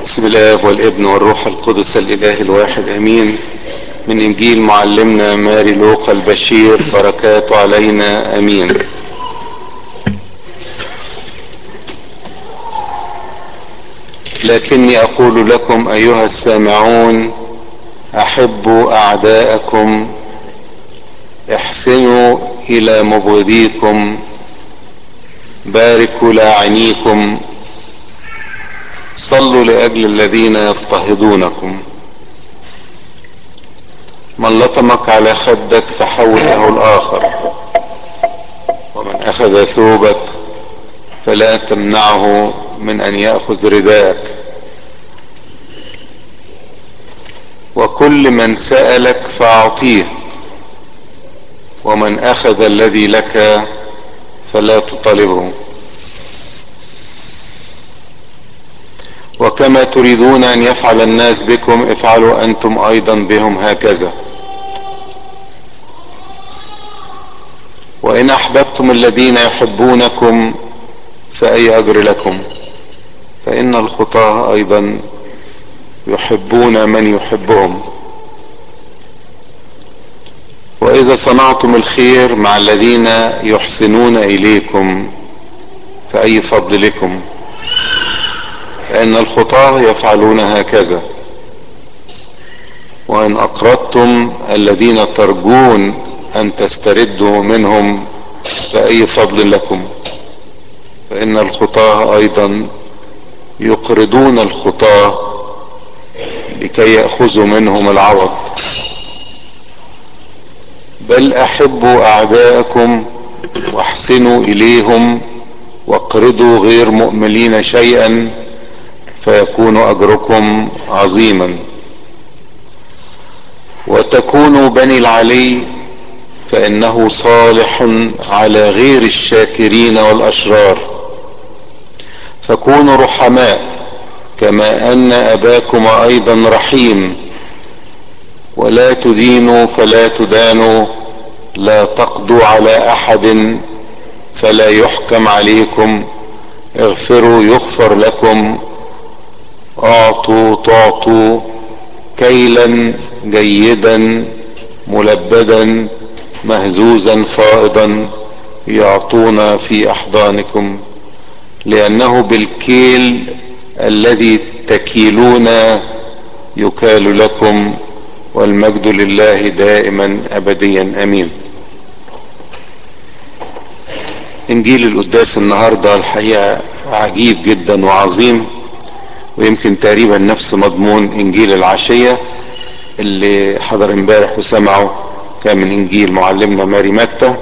بسم الله والابن والروح القدس الاله الواحد امين من انجيل معلمنا ماري لوقا البشير بركاته علينا امين لكني اقول لكم ايها السامعون احبوا اعداءكم احسنوا الى مبغضيكم باركوا لاعنيكم صلوا لاجل الذين يضطهدونكم من لطمك على خدك فحوله الاخر ومن اخذ ثوبك فلا تمنعه من ان ياخذ رداءك وكل من سالك فاعطيه ومن اخذ الذي لك فلا تطالبه وكما تريدون ان يفعل الناس بكم افعلوا انتم ايضا بهم هكذا وان احببتم الذين يحبونكم فاي اجر لكم فان الخطاه ايضا يحبون من يحبهم واذا صنعتم الخير مع الذين يحسنون اليكم فاي فضل لكم فان الخطاه يفعلون هكذا وان اقرضتم الذين ترجون ان تستردوا منهم فاي فضل لكم فان الخطاه ايضا يقرضون الخطاه لكي ياخذوا منهم العوض بل احبوا اعداءكم واحسنوا اليهم واقرضوا غير مؤملين شيئا فيكون اجركم عظيما وتكونوا بني العلي فانه صالح على غير الشاكرين والاشرار فكونوا رحماء كما ان اباكم ايضا رحيم ولا تدينوا فلا تدانوا لا تقضوا على احد فلا يحكم عليكم اغفروا يغفر لكم اعطوا تعطوا كيلا جيدا ملبدا مهزوزا فائضا يعطون في احضانكم لانه بالكيل الذي تكيلون يكال لكم والمجد لله دائما ابديا امين انجيل القداس النهارده الحقيقه عجيب جدا وعظيم ويمكن تقريبا نفس مضمون انجيل العشيه اللي حضر امبارح وسمعه كان من انجيل معلمنا ماري متى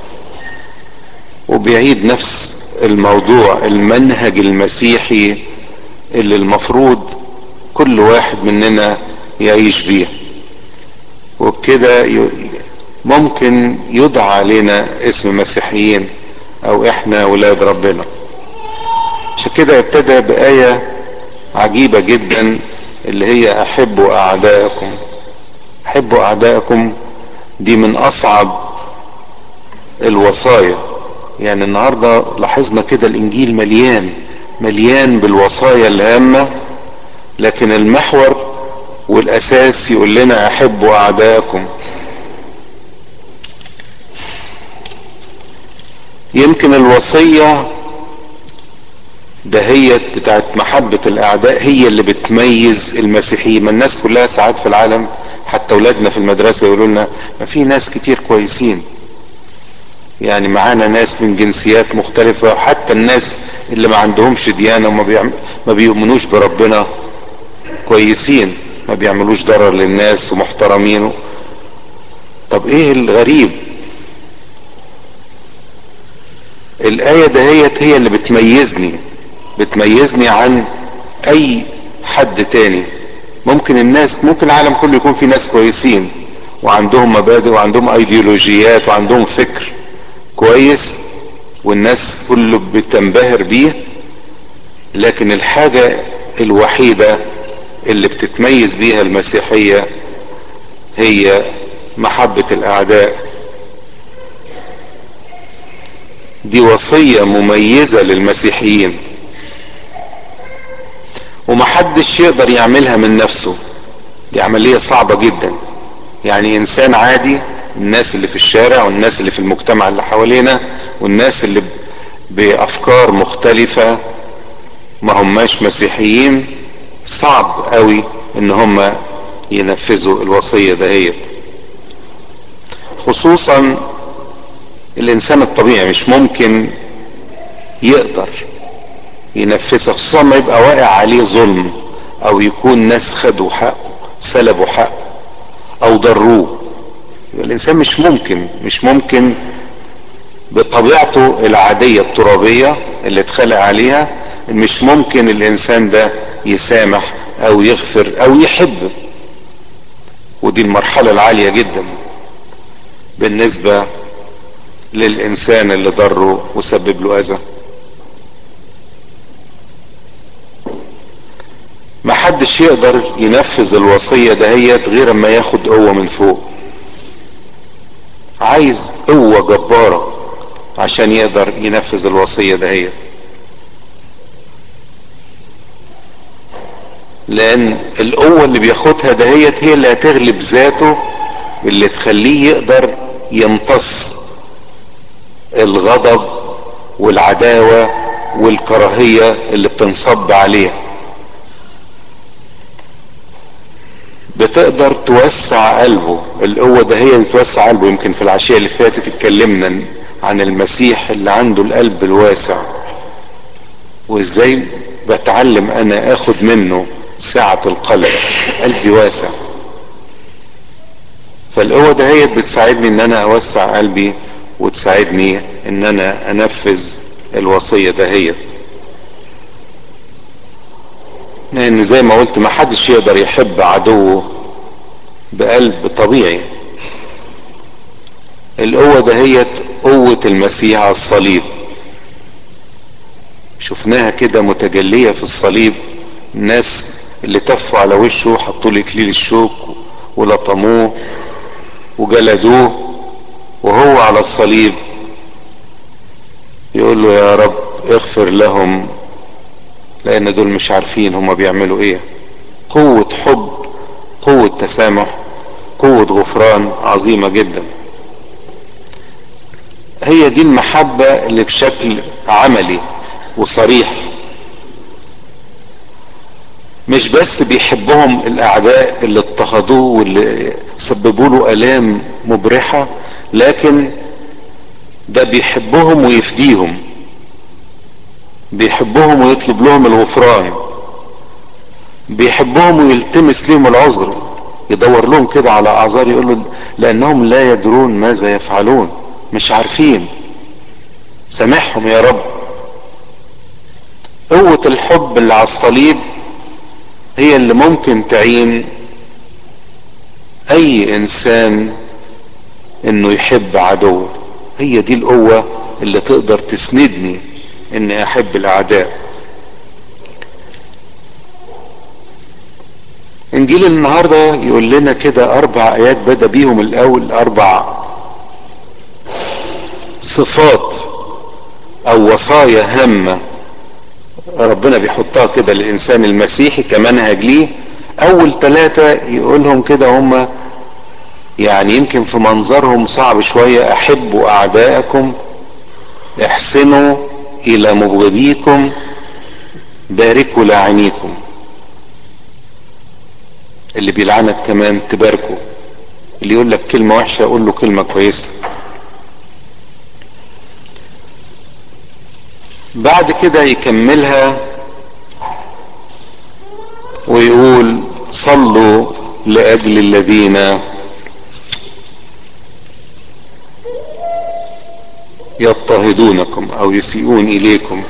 وبيعيد نفس الموضوع المنهج المسيحي اللي المفروض كل واحد مننا يعيش بيه وبكده ممكن يدعى علينا اسم مسيحيين او احنا ولاد ربنا عشان كده ابتدى بآية عجيبة جدا اللي هي احبوا اعدائكم احبوا اعدائكم دي من اصعب الوصايا يعني النهاردة لاحظنا كده الانجيل مليان مليان بالوصايا الهامة لكن المحور والاساس يقول لنا احبوا اعدائكم يمكن الوصية دهيت بتاعت محبة الاعداء هي اللي بتميز المسيحيين ما الناس كلها ساعات في العالم حتى اولادنا في المدرسة يقولوا لنا ما في ناس كتير كويسين يعني معانا ناس من جنسيات مختلفة حتى الناس اللي ما عندهمش ديانة وما بيعم... ما بيؤمنوش بربنا كويسين ما بيعملوش ضرر للناس ومحترمين طب ايه الغريب الآية دهيت هي اللي بتميزني بتميزني عن أي حد تاني ممكن الناس ممكن العالم كله يكون فيه ناس كويسين وعندهم مبادئ وعندهم ايديولوجيات وعندهم فكر كويس والناس كله بتنبهر بيه لكن الحاجة الوحيدة اللي بتتميز بيها المسيحية هي محبة الاعداء دي وصية مميزة للمسيحيين ومحدش يقدر يعملها من نفسه دي عملية صعبة جدا يعني انسان عادي الناس اللي في الشارع والناس اللي في المجتمع اللي حوالينا والناس اللي بافكار مختلفة ما هماش مسيحيين صعب قوي ان هم ينفذوا الوصية دهيت خصوصا الانسان الطبيعي مش ممكن يقدر ينفذها خصوصا ما يبقى واقع عليه ظلم او يكون ناس خدوا حقه سلبوا حقه او ضروه الانسان مش ممكن مش ممكن بطبيعته العادية الترابية اللي اتخلق عليها مش ممكن الانسان ده يسامح او يغفر او يحب ودي المرحلة العالية جدا بالنسبة للانسان اللي ضره وسبب له اذى محدش يقدر ينفذ الوصية دهيت غير اما ياخد قوة من فوق عايز قوة جبارة عشان يقدر ينفذ الوصية دهيت لان القوة اللي بياخدها دهيت هي اللي هتغلب ذاته اللي تخليه يقدر يمتص الغضب والعداوة والكراهية اللي بتنصب عليه بتقدر توسع قلبه القوة ده هي اللي توسع قلبه يمكن في العشية اللي فاتت اتكلمنا عن المسيح اللي عنده القلب الواسع وازاي بتعلم انا اخد منه سعة القلب قلبي واسع فالقوة ده هي بتساعدني ان انا اوسع قلبي وتساعدني ان انا انفذ الوصية ده هي لان زي ما قلت ما حدش يقدر يحب عدوه بقلب طبيعي القوة دهيت قوة المسيح على الصليب شفناها كده متجلية في الصليب الناس اللي تفوا على وشه حطوا له اكليل الشوك ولطموه وجلدوه وهو على الصليب يقول له يا رب اغفر لهم لان دول مش عارفين هما بيعملوا ايه قوة حب قوة تسامح قوة غفران عظيمة جدا هي دي المحبة اللي بشكل عملي وصريح مش بس بيحبهم الاعداء اللي اضطهدوه واللي سببوا له الام مبرحة لكن ده بيحبهم ويفديهم بيحبهم ويطلب لهم الغفران بيحبهم ويلتمس لهم العذر يدور لهم كده على اعذار يقول له لانهم لا يدرون ماذا يفعلون مش عارفين سامحهم يا رب قوة الحب اللي على الصليب هي اللي ممكن تعين اي انسان انه يحب عدوه هي دي القوة اللي تقدر تسندني اني احب الاعداء انجيل النهاردة يقول لنا كده اربع ايات بدا بيهم الاول اربع صفات او وصايا هامة ربنا بيحطها كده للانسان المسيحي كمنهج ليه اول ثلاثة يقولهم كده هم يعني يمكن في منظرهم صعب شوية احبوا اعداءكم احسنوا الى مبغضيكم باركوا لاعنيكم اللي بيلعنك كمان تباركه اللي يقول لك كلمة وحشة قول له كلمة كويسة بعد كده يكملها ويقول صلوا لأجل الذين يضطهدونكم او يسيئون اليكم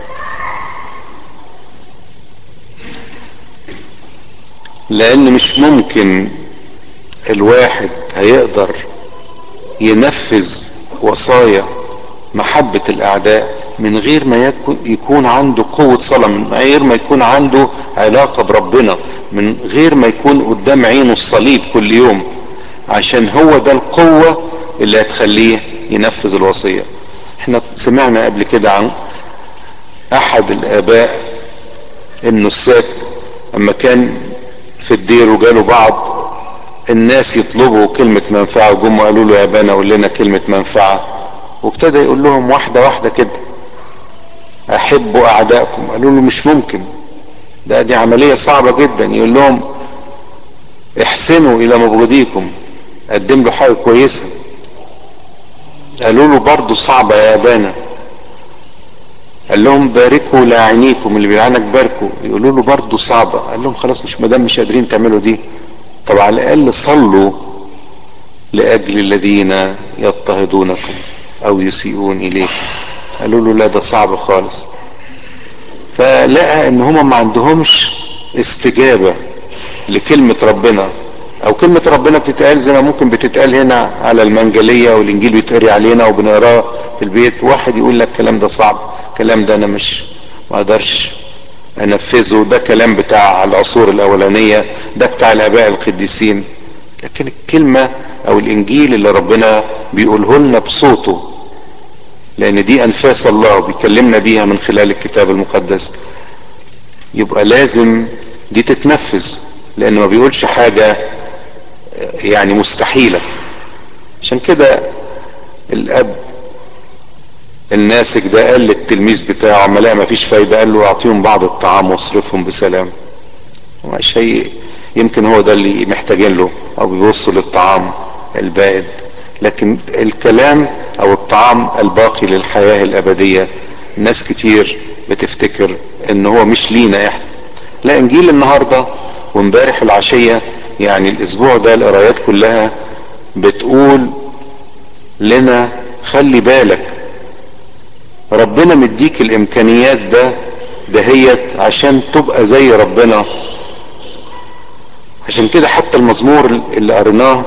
لان مش ممكن الواحد هيقدر ينفذ وصايا محبة الاعداء من غير ما يكون عنده قوة صلاة من غير ما يكون عنده علاقة بربنا من غير ما يكون قدام عينه الصليب كل يوم عشان هو ده القوة اللي هتخليه ينفذ الوصية احنا سمعنا قبل كده عن احد الاباء انه السات اما كان في الدير وجاله بعض الناس يطلبوا كلمة منفعة وجم قالوا له يا ابانا قول لنا كلمة منفعة وابتدى يقول لهم واحدة واحدة كده احبوا اعدائكم قالوا له مش ممكن ده دي عملية صعبة جدا يقول لهم احسنوا الى مبغضيكم قدم له حاجة كويسة قالوا له برضه صعبة يا ابانا قال لهم باركوا لاعنيكم اللي بيلعنك باركوا يقولوا له برضه صعبة قال لهم خلاص مش مدام مش قادرين تعملوا دي طب على الاقل صلوا لاجل الذين يضطهدونكم او يسيئون اليكم قالوا له لا ده صعب خالص فلقى ان هما ما عندهمش استجابة لكلمة ربنا او كلمة ربنا بتتقال زي ما ممكن بتتقال هنا على المنجلية والانجيل بيتقري علينا وبنقراه في البيت واحد يقول لك الكلام ده صعب الكلام ده انا مش ما اقدرش انفذه ده كلام بتاع العصور الاولانية ده بتاع الاباء القديسين لكن الكلمة او الانجيل اللي ربنا بيقوله لنا بصوته لان دي انفاس الله بيكلمنا بيها من خلال الكتاب المقدس يبقى لازم دي تتنفذ لان ما بيقولش حاجة يعني مستحيلة عشان كده الاب الناسك ده قال للتلميذ بتاعه اما لقى مفيش فايدة قال له اعطيهم بعض الطعام واصرفهم بسلام مش هي يمكن هو ده اللي محتاجين له او بيبصوا للطعام البائد لكن الكلام او الطعام الباقي للحياة الابدية ناس كتير بتفتكر ان هو مش لينا احنا لا انجيل النهاردة وامبارح العشية يعني الاسبوع ده القرايات كلها بتقول لنا خلي بالك ربنا مديك الامكانيات ده دهيت عشان تبقى زي ربنا عشان كده حتى المزمور اللي قريناه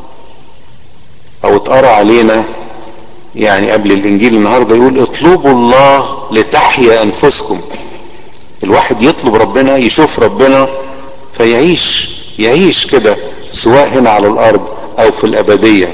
او اتقرا علينا يعني قبل الانجيل النهارده يقول اطلبوا الله لتحيا انفسكم الواحد يطلب ربنا يشوف ربنا فيعيش يعيش كده سواء هنا على الارض او في الابديه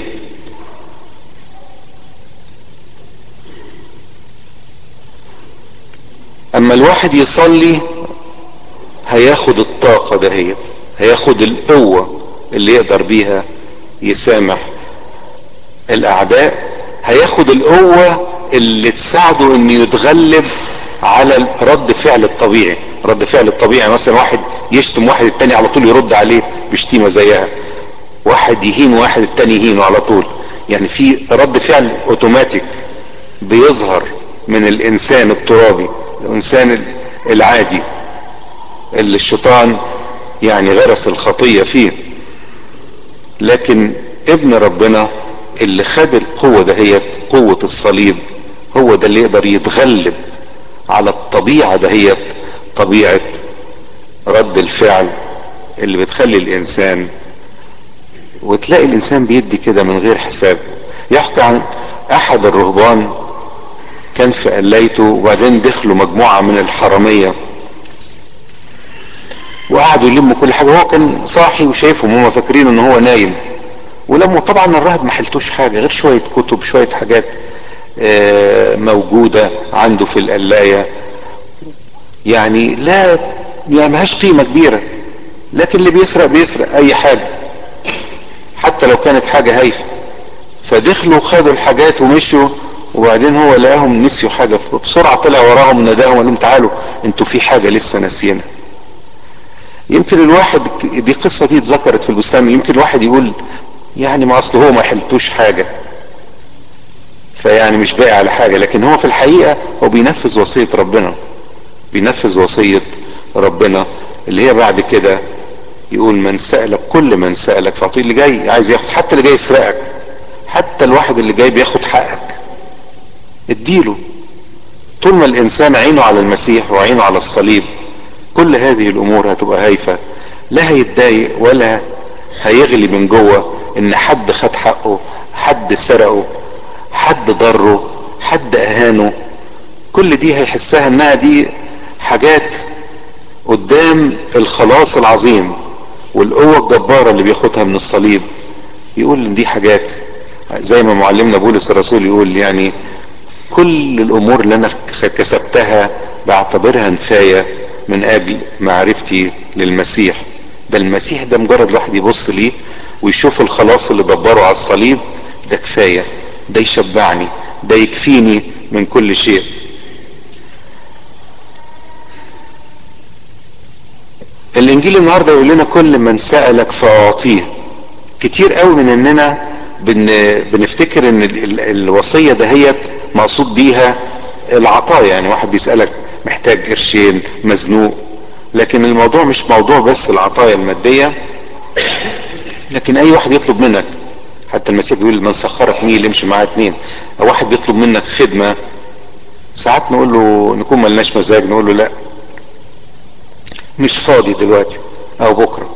اما الواحد يصلي هياخد الطاقه دهيت هياخد القوه اللي يقدر بيها يسامح الاعداء هياخد القوة اللي تساعده انه يتغلب على رد فعل الطبيعي رد فعل الطبيعي مثلا واحد يشتم واحد التاني على طول يرد عليه بشتيمة زيها واحد يهين واحد التاني يهينه على طول يعني في رد فعل اوتوماتيك بيظهر من الانسان الترابي الانسان العادي اللي الشيطان يعني غرس الخطية فيه لكن ابن ربنا اللي خد القوة دهيت قوة الصليب هو ده اللي يقدر يتغلب على الطبيعة دهيت طبيعة رد الفعل اللي بتخلي الانسان وتلاقي الانسان بيدي كده من غير حساب يحكى عن احد الرهبان كان في قلايته وبعدين دخلوا مجموعة من الحرامية وقعدوا يلموا كل حاجة هو كان صاحي وشايفهم هم فاكرين ان هو نايم ولما طبعا الراهب ما حلتوش حاجة غير شوية كتب شوية حاجات موجودة عنده في القلاية يعني لا يعني ملهاش قيمة كبيرة لكن اللي بيسرق بيسرق اي حاجة حتى لو كانت حاجة هايفة فدخلوا خدوا الحاجات ومشوا وبعدين هو لقاهم نسيوا حاجة بسرعة طلع وراهم نداهم قال لهم تعالوا انتوا في حاجة لسه ناسيينها يمكن الواحد دي قصة دي اتذكرت في البستان يمكن الواحد يقول يعني ما اصل هو ما حلتوش حاجة فيعني مش باقي على حاجة لكن هو في الحقيقة هو بينفذ وصية ربنا بينفذ وصية ربنا اللي هي بعد كده يقول من سألك كل من سألك فاعطيه اللي جاي عايز ياخد حتى اللي جاي يسرقك حتى الواحد اللي جاي بياخد حقك اديله طول ما الانسان عينه على المسيح وعينه على الصليب كل هذه الامور هتبقى هايفة لا هيتضايق ولا هيغلي من جوه ان حد خد حقه حد سرقه حد ضره حد اهانه كل دي هيحسها انها دي حاجات قدام الخلاص العظيم والقوة الجبارة اللي بياخدها من الصليب يقول ان دي حاجات زي ما معلمنا بولس الرسول يقول يعني كل الامور اللي انا كسبتها بعتبرها نفاية من اجل معرفتي للمسيح ده المسيح ده مجرد الواحد يبص ليه ويشوف الخلاص اللي دبره على الصليب ده كفايه ده يشبعني ده يكفيني من كل شيء الانجيل النهارده يقول لنا كل من سالك فاعطيه كتير قوي من اننا بن بنفتكر ان ال ال الوصيه دهيت مقصود بيها العطاء يعني واحد بيسالك محتاج قرشين مزنوق لكن الموضوع مش موضوع بس العطايا الماديه لكن اي واحد يطلب منك حتى المسيح بيقول من سخرك ميل يمشي معاه اتنين او واحد بيطلب منك خدمه ساعات نقول له نكون ملناش مزاج نقول له لا مش فاضي دلوقتي او بكره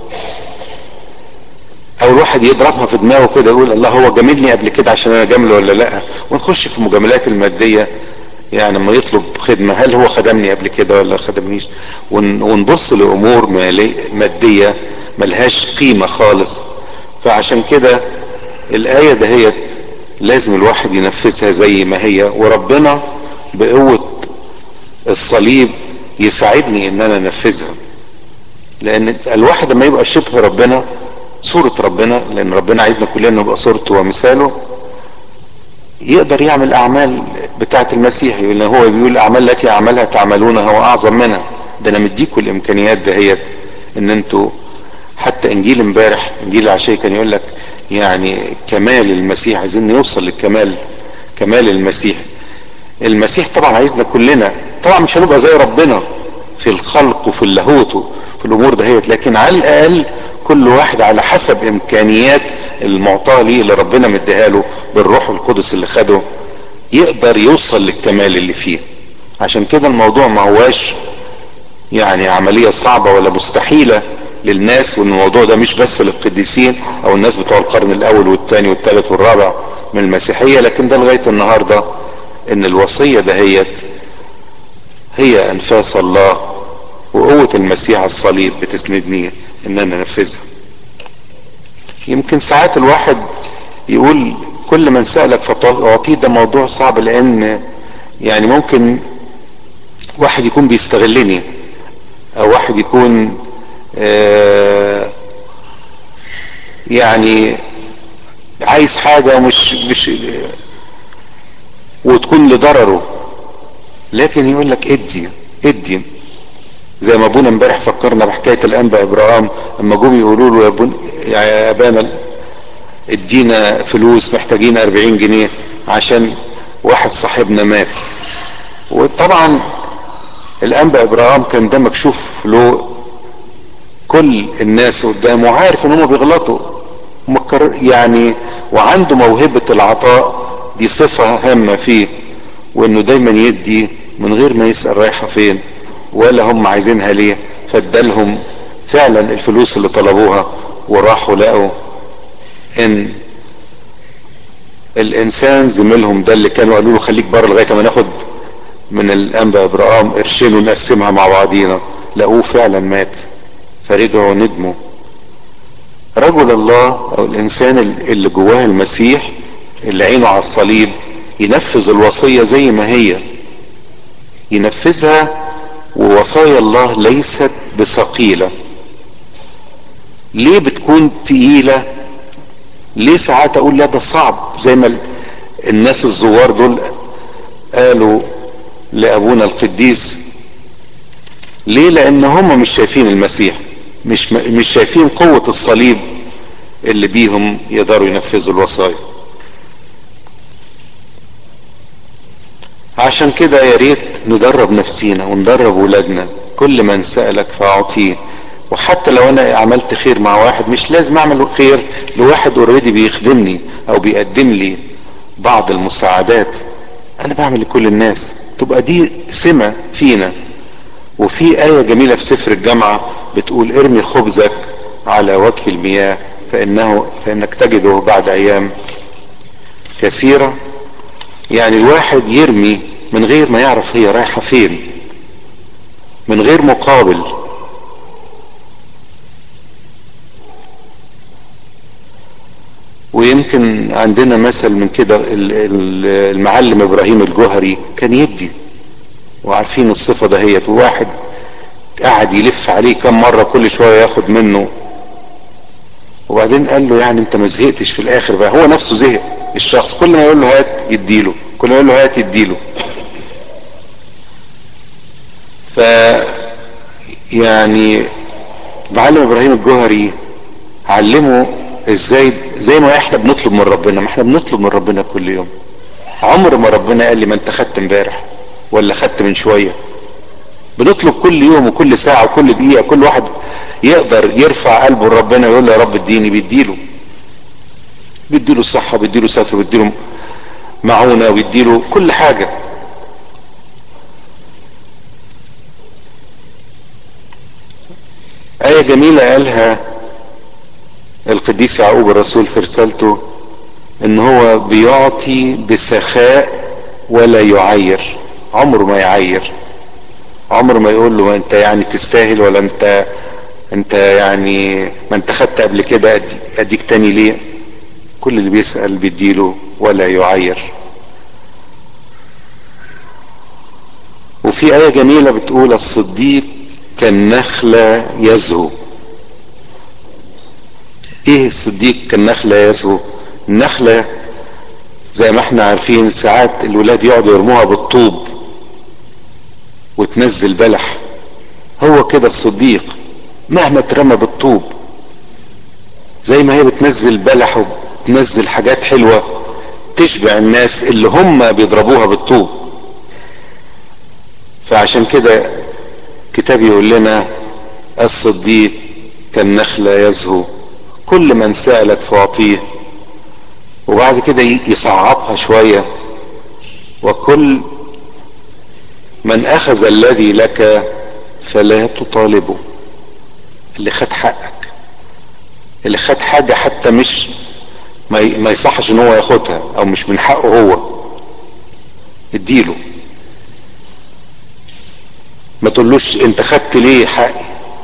او الواحد يضربها في دماغه كده يقول الله هو جاملني قبل كده عشان انا جامله ولا لا ونخش في المجاملات الماديه يعني لما يطلب خدمه هل هو خدمني قبل كده ولا خدمنيش ونبص لامور ماديه ملهاش قيمه خالص فعشان كده الايه دهيت لازم الواحد ينفذها زي ما هي وربنا بقوه الصليب يساعدني ان انا انفذها لان الواحد لما يبقى شبه ربنا صورة ربنا لان ربنا عايزنا كلنا نبقى صورته ومثاله يقدر يعمل اعمال بتاعة المسيح لان هو بيقول الاعمال التي اعملها تعملونها واعظم منها ده انا مديكوا الامكانيات دهيت ان انتوا حتى انجيل امبارح انجيل العشاء كان يقول لك يعني كمال المسيح عايزين نوصل للكمال كمال المسيح المسيح طبعا عايزنا كلنا طبعا مش هنبقى زي ربنا في الخلق وفي اللاهوت في الامور دهيت لكن على الاقل كل واحد على حسب امكانيات المعطاة ليه اللي ربنا مديها له بالروح القدس اللي خده يقدر يوصل للكمال اللي فيه عشان كده الموضوع ما هواش يعني عملية صعبة ولا مستحيلة للناس وان الموضوع ده مش بس للقديسين او الناس بتوع القرن الاول والثاني والثالث والرابع من المسيحية لكن ده لغاية النهاردة ان الوصية دهيت هي انفاس الله وقوة المسيح على الصليب بتسندني ان انا انفذها يمكن ساعات الواحد يقول كل من سألك فأعطيه ده موضوع صعب لان يعني ممكن واحد يكون بيستغلني او واحد يكون آه يعني عايز حاجة مش مش وتكون لضرره لكن يقول لك ادي ادي زي ما ابونا امبارح فكرنا بحكايه الانبا ابراهام اما جم يقولوا له يا ابونا يا ابانا ادينا فلوس محتاجين 40 جنيه عشان واحد صاحبنا مات وطبعا الانبا ابراهام كان ده مكشوف له كل الناس قدامه عارف ان هم بيغلطوا يعني وعنده موهبه العطاء دي صفه هامه فيه وانه دايما يدي من غير ما يسال رايحه فين ولا هم عايزينها ليه فادالهم فعلا الفلوس اللي طلبوها وراحوا لقوا ان الانسان زميلهم ده اللي كانوا قالوا له خليك بره لغايه ما ناخد من الانبا ابراهام قرشين ونقسمها مع بعضينا لقوه فعلا مات فرجعوا ندموا رجل الله او الانسان اللي جواه المسيح اللي عينه على الصليب ينفذ الوصيه زي ما هي ينفذها ووصايا الله ليست بثقيله ليه بتكون تقيله ليه ساعات اقول لا ده صعب زي ما الناس الزوار دول قالوا لابونا القديس ليه لان هم مش شايفين المسيح مش مش شايفين قوه الصليب اللي بيهم يقدروا ينفذوا الوصايا عشان كده يا ريت ندرب نفسينا وندرب ولادنا كل من سألك فأعطيه وحتى لو انا عملت خير مع واحد مش لازم اعمل خير لواحد اوريدي بيخدمني او بيقدم لي بعض المساعدات انا بعمل لكل الناس تبقى دي سمة فينا وفي آية جميلة في سفر الجامعة بتقول ارمي خبزك على وجه المياه فإنه فإنك تجده بعد أيام كثيرة يعني الواحد يرمي من غير ما يعرف هي رايحة فين من غير مقابل ويمكن عندنا مثل من كده المعلم ابراهيم الجوهري كان يدي وعارفين الصفة دهيت وواحد قعد يلف عليه كم مرة كل شوية ياخد منه وبعدين قال له يعني انت ما زهقتش في الاخر بقى هو نفسه زهق الشخص كل ما يقول له هات يديله كل ما يقول له هات يديله ف يعني معلم ابراهيم الجوهري علمه ازاي زي ما احنا بنطلب من ربنا ما احنا بنطلب من ربنا كل يوم عمر ما ربنا قال لي ما انت خدت امبارح ولا خدت من شويه بنطلب كل يوم وكل ساعه وكل دقيقه كل واحد يقدر يرفع قلبه لربنا ويقول له يا رب اديني بيديله بيديله الصحه بيديله ستر بيديله معونه ويديله كل حاجه آية جميلة قالها القديس يعقوب الرسول في رسالته ان هو بيعطي بسخاء ولا يعير عمره ما يعير عمره ما يقول له انت يعني تستاهل ولا انت انت يعني ما انت خدت قبل كده اديك تاني ليه كل اللي بيسأل بيديله ولا يعير وفي آية جميلة بتقول الصديق كالنخلة يزهو ايه الصديق كالنخلة يزهو النخلة زي ما احنا عارفين ساعات الولاد يقعدوا يرموها بالطوب وتنزل بلح هو كده الصديق مهما اترمى بالطوب زي ما هي بتنزل بلح وبتنزل حاجات حلوة تشبع الناس اللي هم بيضربوها بالطوب فعشان كده كتاب يقول لنا الصديق كالنخلة يزهو كل من سألك فأعطيه وبعد كده يصعبها شوية وكل من أخذ الذي لك فلا تطالبه اللي خد حقك اللي خد حاجة حتى مش ما يصحش ان هو ياخدها او مش من حقه هو اديله ما تقولوش انت خدت ليه حقي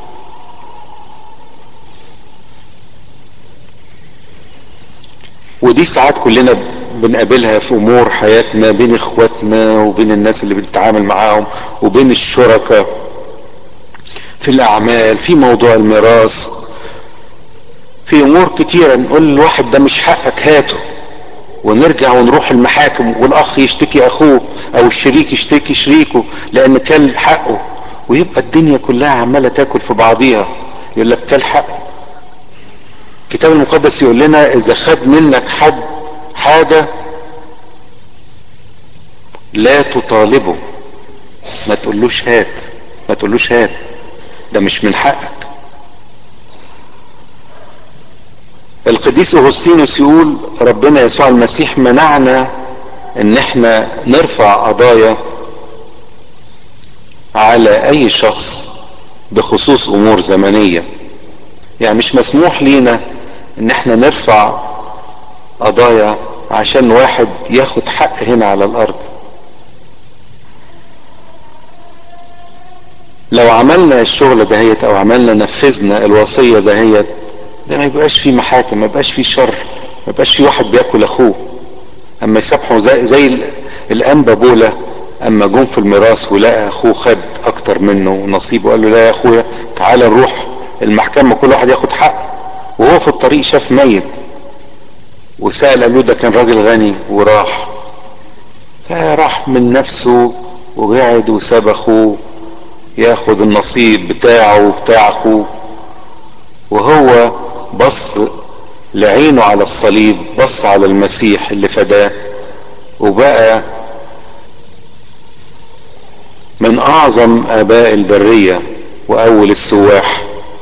ودي ساعات كلنا بنقابلها في امور حياتنا بين اخواتنا وبين الناس اللي بنتعامل معاهم وبين الشركاء في الاعمال في موضوع الميراث في امور كتيرة نقول للواحد ده مش حقك هاته ونرجع ونروح المحاكم والاخ يشتكي اخوه او الشريك يشتكي شريكه لان كل حقه ويبقى الدنيا كلها عمالة تاكل في بعضيها يقول لك كل حقه الكتاب المقدس يقول لنا اذا خد منك حد حاجة لا تطالبه ما تقولوش هات ما تقولوش هات ده مش من حقك القديس اغسطينوس يقول ربنا يسوع المسيح منعنا ان احنا نرفع قضايا على اي شخص بخصوص امور زمنية يعني مش مسموح لينا ان احنا نرفع قضايا عشان واحد ياخد حق هنا على الارض لو عملنا الشغل دهيت او عملنا نفذنا الوصية دهيت ده ما يبقاش فيه محاكم ما يبقاش فيه شر ما يبقاش فيه واحد بياكل اخوه اما يسامحوا زي, زي الانبا بولا اما جم في الميراث ولقى اخوه خد اكتر منه نصيبه قال له لا يا اخويا تعالى نروح المحكمة كل واحد ياخد حقه وهو في الطريق شاف ميت وسأل قال له ده كان راجل غني وراح فراح من نفسه وقعد وساب اخوه ياخد النصيب بتاعه وبتاع اخوه وهو بص لعينه على الصليب بص على المسيح اللي فداه وبقى من اعظم اباء البرية واول السواح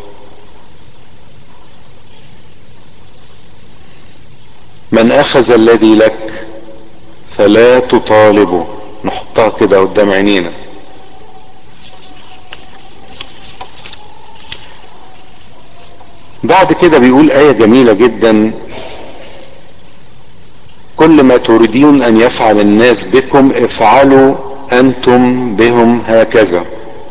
من اخذ الذي لك فلا تطالبه نحطها كده قدام عينينا بعد كده بيقول آية جميلة جدا كل ما تريدون أن يفعل الناس بكم افعلوا أنتم بهم هكذا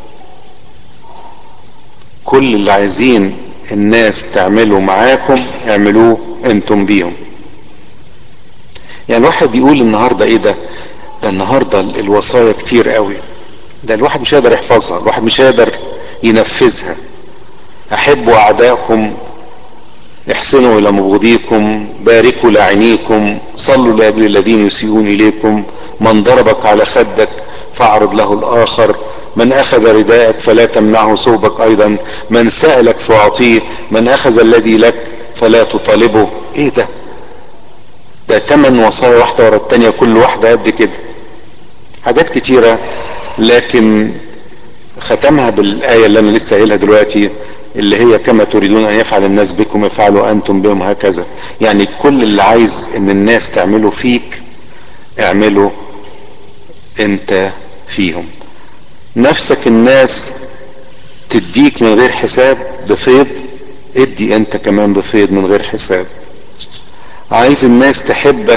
كل اللي عايزين الناس تعملوا معاكم اعملوه انتم بيهم يعني الواحد يقول النهاردة ايه ده ده النهاردة الوصايا كتير قوي ده الواحد مش هيقدر يحفظها الواحد مش هيقدر ينفذها احبوا اعدائكم احسنوا الى مبغضيكم باركوا لاعنيكم صلوا لاجل الذين يسيئون اليكم من ضربك على خدك فاعرض له الاخر من اخذ رداءك فلا تمنعه ثوبك ايضا من سألك فاعطيه من اخذ الذي لك فلا تطالبه ايه ده ده تمن وصايا واحدة ورا التانية كل واحدة قد كده حاجات كتيرة لكن ختمها بالآية اللي أنا لسه قايلها دلوقتي اللي هي كما تريدون أن يفعل الناس بكم افعلوا أنتم بهم هكذا يعني كل اللي عايز إن الناس تعمله فيك اعمله أنت فيهم نفسك الناس تديك من غير حساب بفيض ادي أنت كمان بفيض من غير حساب عايز الناس تحبك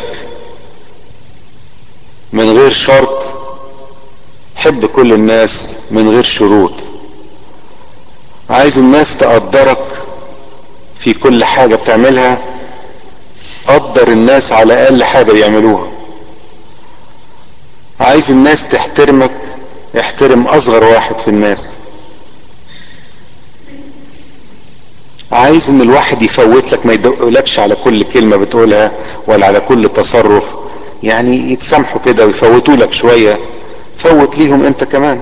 من غير شرط حب كل الناس من غير شروط عايز الناس تقدرك في كل حاجة بتعملها قدر الناس على اقل حاجة بيعملوها عايز الناس تحترمك احترم اصغر واحد في الناس عايز ان الواحد يفوت لك ما يدقلكش على كل كلمة بتقولها ولا على كل تصرف يعني يتسامحوا كده ويفوتوا لك شوية فوت ليهم انت كمان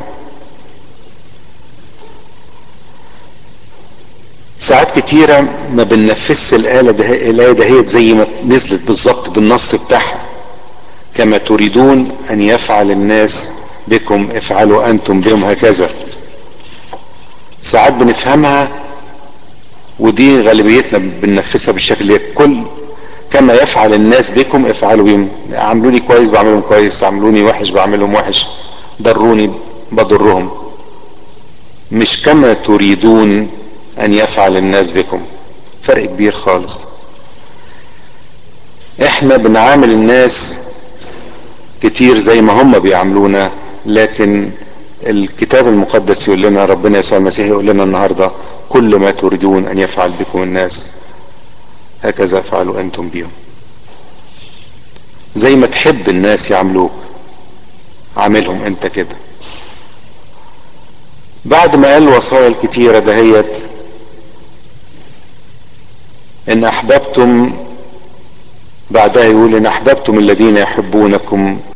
ساعات كتيرة ما بننفذش الآلة ده الآية دهيت زي ما نزلت بالظبط بالنص بتاعها كما تريدون أن يفعل الناس بكم افعلوا أنتم بهم هكذا ساعات بنفهمها ودي غالبيتنا بننفذها بالشكل اللي كل كما يفعل الناس بكم افعلوا بهم عملوني كويس بعملهم كويس عملوني وحش بعملهم وحش ضروني بضرهم مش كما تريدون ان يفعل الناس بكم فرق كبير خالص احنا بنعامل الناس كتير زي ما هم بيعاملونا لكن الكتاب المقدس يقول لنا ربنا يسوع المسيح يقول لنا النهارده كل ما تريدون ان يفعل بكم الناس هكذا افعلوا انتم بهم زي ما تحب الناس يعملوك عاملهم انت كده بعد ما قال الوصايا الكتيرة دهيت ان احببتم بعدها يقول ان احببتم الذين يحبونكم